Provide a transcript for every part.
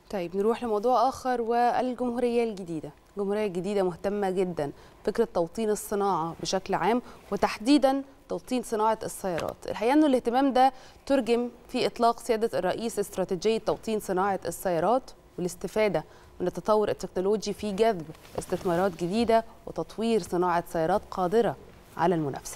طيب نروح لموضوع آخر والجمهورية الجديدة الجمهورية الجديدة مهتمة جدا فكرة توطين الصناعة بشكل عام وتحديدا توطين صناعة السيارات الحقيقة أنه الاهتمام ده ترجم في إطلاق سيادة الرئيس استراتيجية توطين صناعة السيارات والاستفادة من التطور التكنولوجي في جذب استثمارات جديدة وتطوير صناعة سيارات قادرة على المنافسة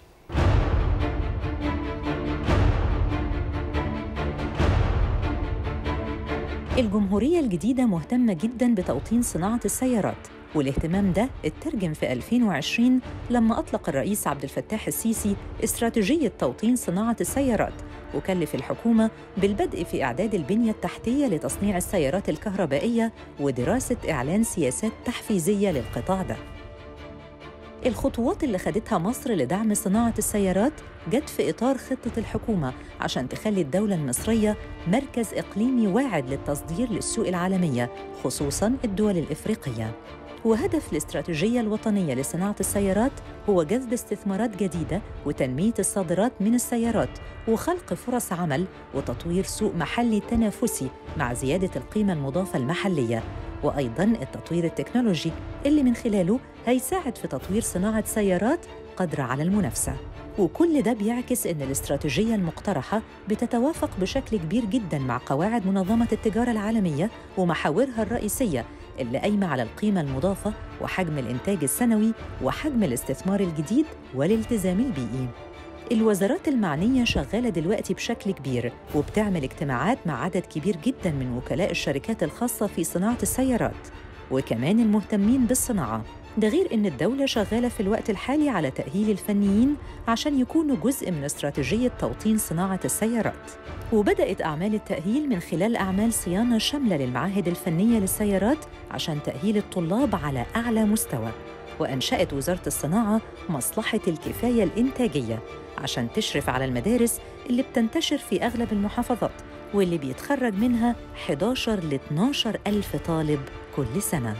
الجمهورية الجديدة مهتمة جدا بتوطين صناعة السيارات والاهتمام ده اترجم في 2020 لما أطلق الرئيس عبد الفتاح السيسي استراتيجية توطين صناعة السيارات وكلف الحكومة بالبدء في إعداد البنية التحتية لتصنيع السيارات الكهربائية ودراسة إعلان سياسات تحفيزية للقطاع ده الخطوات اللي خدتها مصر لدعم صناعة السيارات جت في إطار خطة الحكومة عشان تخلي الدولة المصرية مركز إقليمي واعد للتصدير للسوق العالمية خصوصاً الدول الإفريقية وهدف الاستراتيجية الوطنية لصناعة السيارات هو جذب استثمارات جديدة وتنمية الصادرات من السيارات وخلق فرص عمل وتطوير سوق محلي تنافسي مع زيادة القيمة المضافة المحلية وأيضاً التطوير التكنولوجي اللي من خلاله هيساعد في تطوير صناعة سيارات قادرة على المنافسة وكل ده بيعكس أن الاستراتيجية المقترحة بتتوافق بشكل كبير جدا مع قواعد منظمة التجارة العالمية ومحاورها الرئيسية اللي قايمة على القيمة المضافة وحجم الإنتاج السنوي وحجم الاستثمار الجديد والالتزام البيئي الوزارات المعنية شغالة دلوقتي بشكل كبير وبتعمل اجتماعات مع عدد كبير جدا من وكلاء الشركات الخاصة في صناعة السيارات وكمان المهتمين بالصناعة ده غير إن الدولة شغالة في الوقت الحالي على تأهيل الفنيين عشان يكونوا جزء من استراتيجية توطين صناعة السيارات وبدأت أعمال التأهيل من خلال أعمال صيانة شاملة للمعاهد الفنية للسيارات عشان تأهيل الطلاب على أعلى مستوى وأنشأت وزارة الصناعة مصلحة الكفاية الإنتاجية عشان تشرف على المدارس اللي بتنتشر في أغلب المحافظات واللي بيتخرج منها 11 ل 12 ألف طالب كل سنة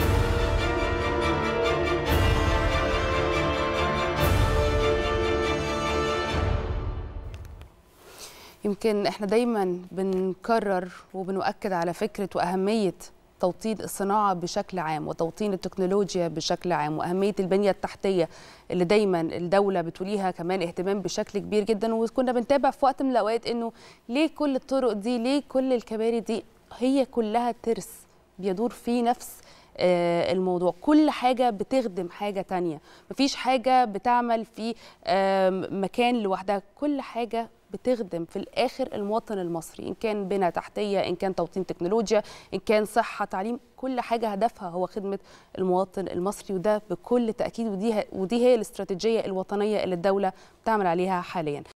يمكن احنا دايما بنكرر وبنؤكد على فكرة وأهمية توطين الصناعة بشكل عام وتوطين التكنولوجيا بشكل عام وأهمية البنية التحتية اللي دايما الدولة بتوليها كمان اهتمام بشكل كبير جدا وكنا بنتابع في وقت من الأوقات إنه ليه كل الطرق دي ليه كل الكباري دي هي كلها ترس بيدور في نفس الموضوع كل حاجة بتخدم حاجة تانية مفيش حاجة بتعمل في مكان لوحدها كل حاجة بتخدم في الاخر المواطن المصري ان كان بنى تحتيه ان كان توطين تكنولوجيا ان كان صحه تعليم كل حاجه هدفها هو خدمه المواطن المصري وده بكل تاكيد ودي ودي هي الاستراتيجيه الوطنيه اللي الدوله بتعمل عليها حاليا